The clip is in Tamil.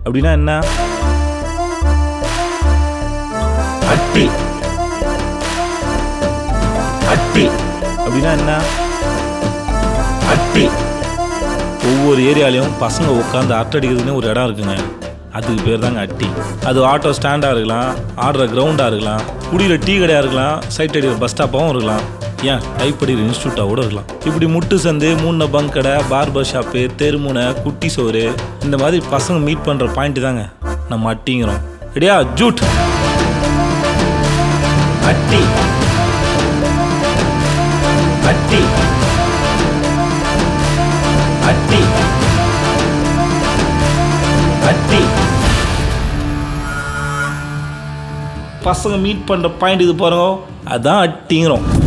அப்படின்னா என்ன அட்டி அட்டி அப்படின்னா என்ன அட்டி ஒவ்வொரு ஏரியாலையும் பசங்க உட்காந்து அட்டடிக்கிறதுன்னு ஒரு இடம் இருக்குங்க அதுக்கு பேர் தாங்க அட்டி அது ஆட்டோ ஸ்டாண்டாக இருக்கலாம் ஆடுற கிரவுண்டாக இருக்கலாம் குடியில டீ கடையாக இருக்கலாம் சைட் அடிக்கிற பஸ் ஸ்டாப்பாகவும் இருக்கலாம் ஏன் டைப் அடிக்கிற இன்ஸ்டியூட்டாக கூட இருக்கலாம் இப்படி முட்டு சந்து மூணு பங்க் கடை பார்பர் ஷாப்பு தெருமுனை குட்டி சோறு இந்த மாதிரி பசங்க மீட் பண்ணுற பாயிண்ட் தாங்க நம்ம அட்டிங்கிறோம் ரெடியா ஜூட் அட்டி அட்டி அட்டி அட்டி பசங்க மீட் பண்ணுற பாயிண்ட் இது பாருங்க அதான் அட்டிங்கிறோம்